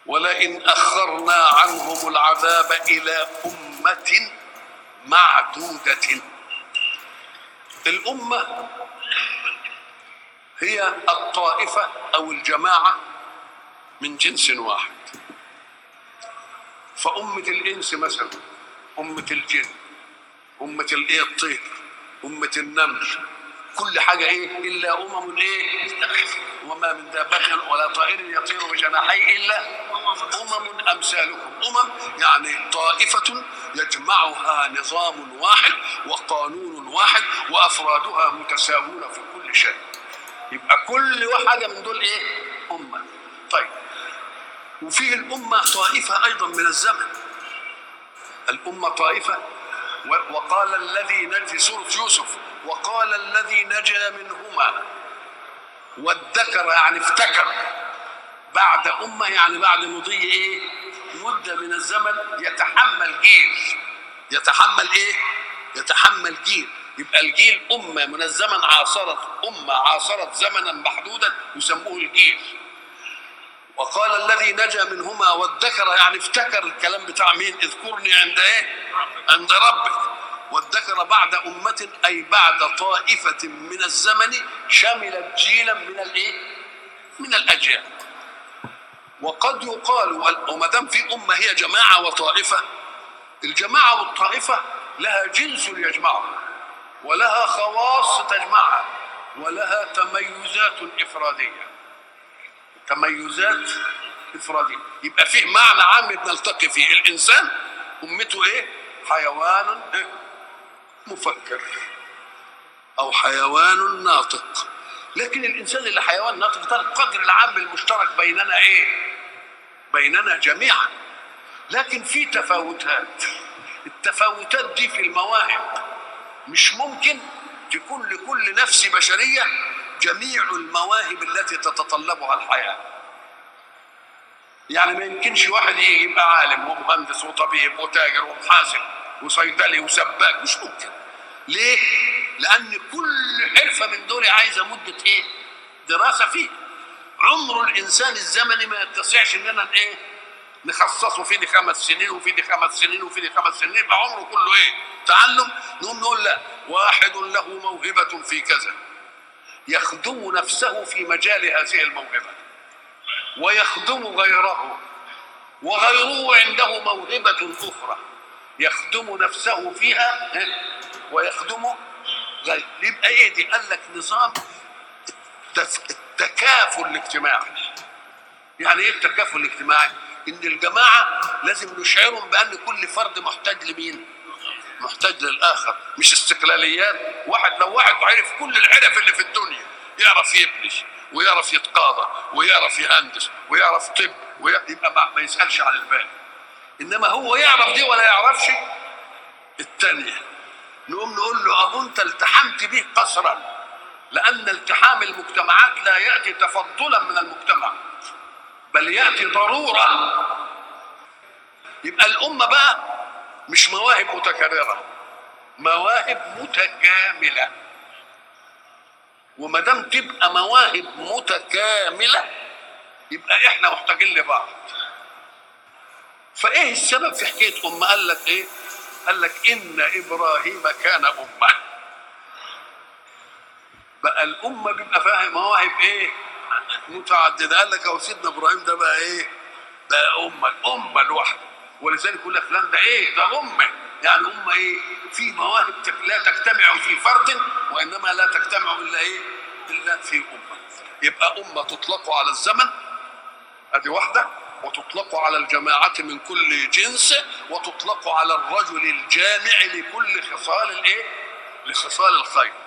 ولئن أخرنا عنهم العذاب إلى أمة معدودة الأمة هي الطائفة أو الجماعة من جنس واحد فأمة الإنس مثلا أمة الجن أمة الإيه الطير أمة النمل كل حاجة إيه إلا أمم إيه وما من دابة ولا طائر يطير بجناحيه إلا أمم أمثالكم أمم يعني طائفة يجمعها نظام واحد وقانون واحد وأفرادها متساوون في كل شيء يبقى كل واحدة من دول إيه أمة طيب وفيه الأمة طائفة أيضا من الزمن الأمة طائفة و- وقال الذي نجا في سورة يوسف وقال الذي نجا منهما وادكر يعني افتكر بعد أمة يعني بعد مضي إيه مدة من الزمن يتحمل جيل يتحمل إيه يتحمل جيل يبقى الجيل أمة من الزمن عاصرت أمة عاصرت زمنا محدودا يسموه الجيل وقال الذي نجا منهما وادكر يعني افتكر الكلام بتاع مين اذكرني عند ايه عند ربك وادكر بعد أمة أي بعد طائفة من الزمن شملت جيلا من الايه من الأجيال وقد يقال وما دام في أمة هي جماعة وطائفة الجماعة والطائفة لها جنس يجمعها ولها خواص تجمعها ولها تميزات إفرادية تميزات إفرادية يبقى فيه معنى عام بنلتقي فيه الإنسان أمته إيه حيوان إيه؟ مفكر أو حيوان ناطق لكن الإنسان اللي حيوان ناطق ده القدر العام المشترك بيننا إيه بيننا جميعا لكن في تفاوتات التفاوتات دي في المواهب مش ممكن تكون لكل نفس بشرية جميع المواهب التي تتطلبها الحياة يعني ما يمكنش واحد يجي يبقى عالم ومهندس وطبيب وتاجر ومحاسب وصيدلي وسباك مش ممكن ليه؟ لأن كل حرفة من دول عايزة مدة إيه؟ دراسة فيه عمر الإنسان الزمني ما يتسعش إننا إيه؟ نخصصه في دي خمس سنين وفي دي خمس سنين وفي دي خمس سنين يبقى عمره كله ايه؟ تعلم نقوم نقول لا واحد له موهبة في كذا يخدم نفسه في مجال هذه الموهبة ويخدم غيره وغيره عنده موهبة أخرى يخدم نفسه فيها إيه؟ ويخدم غيره يبقى ايه دي؟ قال لك نظام التف- التكافل الاجتماعي يعني ايه التكافل الاجتماعي؟ ان الجماعه لازم نشعرهم بان كل فرد محتاج لمين؟ محتاج للاخر مش استقلاليات واحد لو واحد عرف كل العرف اللي في الدنيا يعرف يبني ويعرف يتقاضى ويعرف يهندس ويعرف طب وي- يبقى ما, ما يسالش عن الباقي انما هو يعرف دي ولا يعرفش الثانيه نقوم نقول له اهو انت التحمت به قصرا لان التحام المجتمعات لا ياتي تفضلا من المجتمع بل ياتي ضروره يبقى الامه بقى مش مواهب متكرره مواهب متكامله وما دام تبقى مواهب متكامله يبقى احنا محتاجين لبعض فايه السبب في حكايه ام قال لك ايه قال لك ان ابراهيم كان امه بقى الامه بيبقى فاهم مواهب ايه متعدده قال لك هو سيدنا ابراهيم ده بقى ايه بقى امه الامه لوحده ولذلك يقول لك فلان ده ايه ده امه يعني امه ايه في مواهب تك- لا تجتمع في فرد وانما لا تجتمع الا ايه الا في امه يبقى امه تطلق على الزمن ادي واحده وتطلق على الجماعة من كل جنس وتطلق على الرجل الجامع لكل خصال الايه؟ لخصال الخير